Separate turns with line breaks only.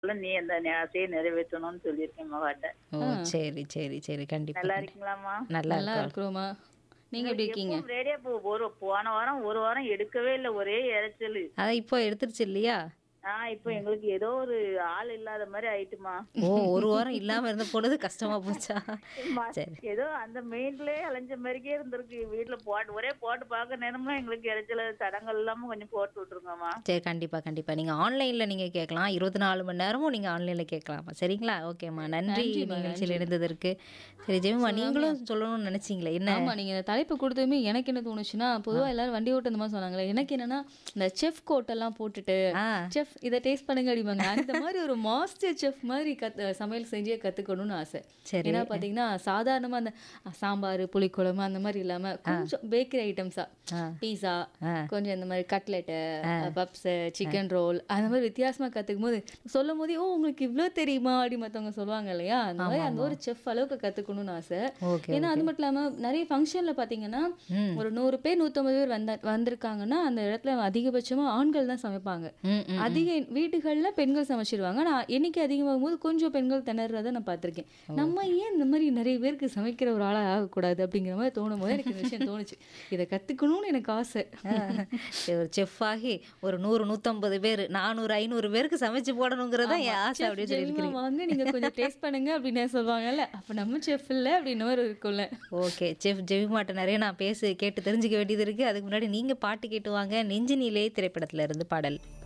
நீ அந்த ஆசையை நிறைவேற்றணும்னு சொல்லியிருக்கேன் மகாட்ட
ஓ சரி சரி சரி கண்டிப்பா
நல்லா
கண்டி-
இருக்கீங்களாம்மா
நல்லா
நல்லா
இருக்கோம்
இருக்கிறோமா நீங்க எப்படி இருக்கீங்க
எப்பவும் ரேடியோ போ ஒரு போன வாரம் ஒரு வாரம் எடுக்கவே இல்லை ஒரே இறைச்சல்
அதான் இப்போ எடுத்துருச்சு இல்லையா
ஆ இப்போ எங்களுக்கு ஏதோ ஒரு ஆள் இல்லாத மாதிரி ஆயிட்டுமா
ஓ ஒரு வாரம் இல்லாம இருந்த பொழுது கஷ்டமா போச்சா
ம-
சரி
ஏதோ அந்த மெயின்லயே அலைஞ்ச மாதிரிக்கே இருந்திருக்கு வீட்டுல போட்டு ஒரே போட்டு பார்க்க நேரம்லாம் எங்களுக்கு இறைச்சல தடங்கள் இல்லாம கொஞ்சம் போட்டு விட்டுருங்கம்மா
சரி கண்டிப்பா கண்டிப்பா நீங்க ஆன்லைன்ல நீங்க கேட்கலாம் இருபத்தி நாலு மணி நேரமும் நீங்க ஆன்லைன்ல கேட்கலாமா சரிங்களா ஓகேம்மா நன்றி
நன்றிம்மா,
நிகழ்ச்சியில் இருந்ததற்கு சரி ஜெமிமா நீங்களும் சொல்லணும்னு நினைச்சீங்களே என்ன
ஆமா நீங்க இந்த தலைப்பு கொடுத்ததுமே எனக்கு என்ன தோணுச்சுன்னா பொதுவா எல்லாரும் வண்டி ஓட்டு அந்த மாதிரி சொன்னாங்களே எனக்கு என்னன்னா இந்த செஃப் கோட் எல்லாம் போட்டுட்டு
ஆ
செஃப் இதை டேஸ்ட் பண்ணுங்க அப்படிம்பாங்க அந்த மாதிரி ஒரு மாஸ்டர் செஃப் மாதிரி கத்து சமையல் செஞ்சே கத்துக்கணும்னு ஆசை
சரி
ஏன்னா பாத்தீங்கன்னா சாதாரணமா அந்த சாம்பார் புளிக்குழம்பு அந்த மாதிரி இல்லாம கொஞ்சம் பேக்கரி ஐட்டம்ஸா
ஆ.
பீஸா
ஆ.
கொஞ்சம் இந்த மாதிரி கட்லெட்டு பப்ஸ் சிக்கன் ரோல் அந்த மாதிரி வித்தியாசமா கத்துக்கும் போது சொல்லும் போதே ஓ உங்களுக்கு இவ்ளோ தெரியுமா அப்படி மத்தவங்க சொல்லுவாங்க இல்லையா அந்த மாதிரி அந்த ஒரு செஃப் அளவுக்கு கத்துக்கணும்னு ஆசை
ஓகே
ஏன்னா அது மட்டும் இல்லாம நிறைய ஃபங்க்ஷன்ல பாத்தீங்கன்னா
ம்.
ஒரு நூறு பேர் நூத்தம்பது பேர் வந்த வந்திருக்காங்கன்னா அந்த இடத்துல அதிகபட்சமா ஆண்கள் தான் சமைப்பாங்க
ம் ம்
அதிக வீடுகள்ல பெண்கள் சமைச்சிருவாங்க நான் எண்ணிக்கை அதிகமாகும் போது கொஞ்சம் பெண்கள் திணறத நான் பார்த்திருக்கேன் நம்ம ஏன் இந்த மாதிரி நிறைய பேருக்கு சமைக்கிற ஒரு ஆளா ஆகக்கூடாது அப்படிங்கிற மாதிரி தோணும் போது எனக்கு இந்த விஷயம் தோணுச்சு இதை கத்துக்கணும்னு எனக்கு ஆசை
சரி, ஒரு செஃப் ஆகி ஒரு நூறு நூத்தம்பது பேர் நானூறு ஐநூறு பேருக்கு சமைச்சு போடணுங்கிறதா என் ஆசை
Chef
அப்படின்னு
ஜெமிமா
சொல்லியிருக்கிறீங்க
வாங்க நீங்க கொஞ்சம் டேஸ்ட் பண்ணுங்க அப்படின்னு சொல்லுவாங்கல்ல அப்ப நம்ம செஃப் இல்ல அப்படின்னு மாதிரி இருக்கும்ல
ஓகே செஃப் ஜெவிமாட்ட நிறைய நான் பேசு கேட்டு தெரிஞ்சுக்க வேண்டியது இருக்கு அதுக்கு முன்னாடி நீங்க பாட்டு கேட்டு வாங்க நெஞ்சினிலே திரைப்படத்துல இருந்து பாடல்